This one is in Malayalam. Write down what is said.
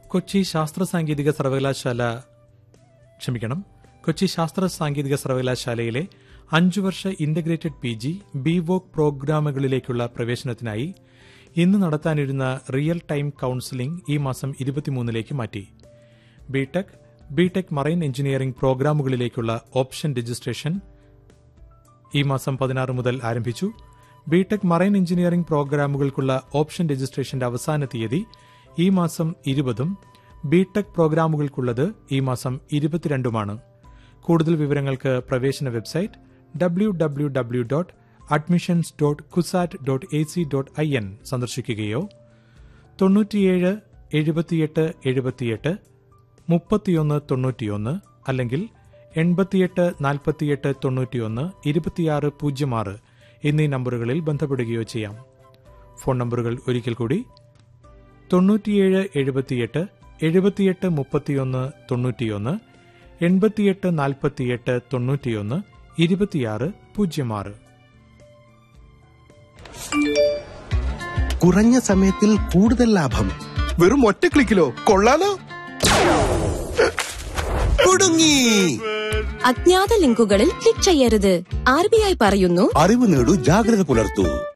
കൊച്ചി ശാസ്ത്ര സാങ്കേതിക സർവകലാശാല ക്ഷമിക്കണം കൊച്ചി ശാസ്ത്ര സാങ്കേതിക സർവകലാശാലയിലെ അഞ്ചു വർഷ integrated P G B voc പ്രോഗ്രാമുകളിലേക്കുള്ള പ്രവേശനത്തിനായി ഇന്ന് നടത്താനിരുന്ന റിയൽ ടൈം കൌൺസിലിംഗ് ഈ മാസം ഇരുപത്തിമൂന്നിലേക്ക് മാറ്റി ബിടെക് ബിടെക് മറൈൻ എഞ്ചിനീയറിംഗ് പ്രോഗ്രാമുകളിലേക്കുള്ള ഓപ്ഷൻ രജിസ്ട്രേഷൻ ഈ മാസം പതിനാറ് മുതൽ ആരംഭിച്ചു ബിടെക് മറൈൻ എഞ്ചിനീയറിംഗ് പ്രോഗ്രാമുകൾക്കുള്ള ഓപ്ഷൻ രജിസ്ട്രേഷന്റെ അവസാന തീയതി ഈ മാസം ഇരുപതും ബിടെക് പ്രോഗ്രാമുകൾക്കുള്ളത് ഈ മാസം ഇരുപത്തിരണ്ടുമാണ് കൂടുതൽ വിവരങ്ങൾക്ക് പ്രവേശന website W W W dot admissions dot CUSAT dot A C dot I N സന്ദർശിക്കുകയോ തൊണ്ണൂറ്റിയേഴ് എഴുപത്തിയെട്ട് എഴുപത്തിയെട്ട് മുപ്പത്തിയൊന്ന് തൊണ്ണൂറ്റിയൊന്ന് അല്ലെങ്കിൽ എൺപത്തിയെട്ട് നാൽപ്പത്തിയെട്ട് തൊണ്ണൂറ്റിയൊന്ന് ഇരുപത്തിയാറ് പൂജ്യം ആറ് എന്നീ നമ്പറുകളിൽ ബന്ധപ്പെടുകയോ ചെയ്യാം ഫോൺ നമ്പറുകൾ ഒരിക്കൽ കൂടി തൊണ്ണൂറ്റിയേഴ് എഴുപത്തിയെട്ട് എഴുപത്തിയെട്ട് മുപ്പത്തിയൊന്ന് തൊണ്ണൂറ്റിയൊന്ന് എൺപത്തിയെട്ട് നാൽപ്പത്തിയെട്ട് തൊണ്ണൂറ്റിയൊന്ന് ഇരുപത്തിയാറ് പൂജ്യം ആറ് കുറഞ്ഞ സമയത്തിൽ കൂടുതൽ ലാഭം വെറും ഒറ്റ ക്ലിക്കിലോ കൊള്ളാലോ കുടുങ്ങി അജ്ഞാത ലിങ്കുകളിൽ ക്ലിക്ക് ചെയ്യരുത് ആർ ബി ഐ പറയുന്നു അറിവ് നേടൂ ജാഗ്രത പുലർത്തൂ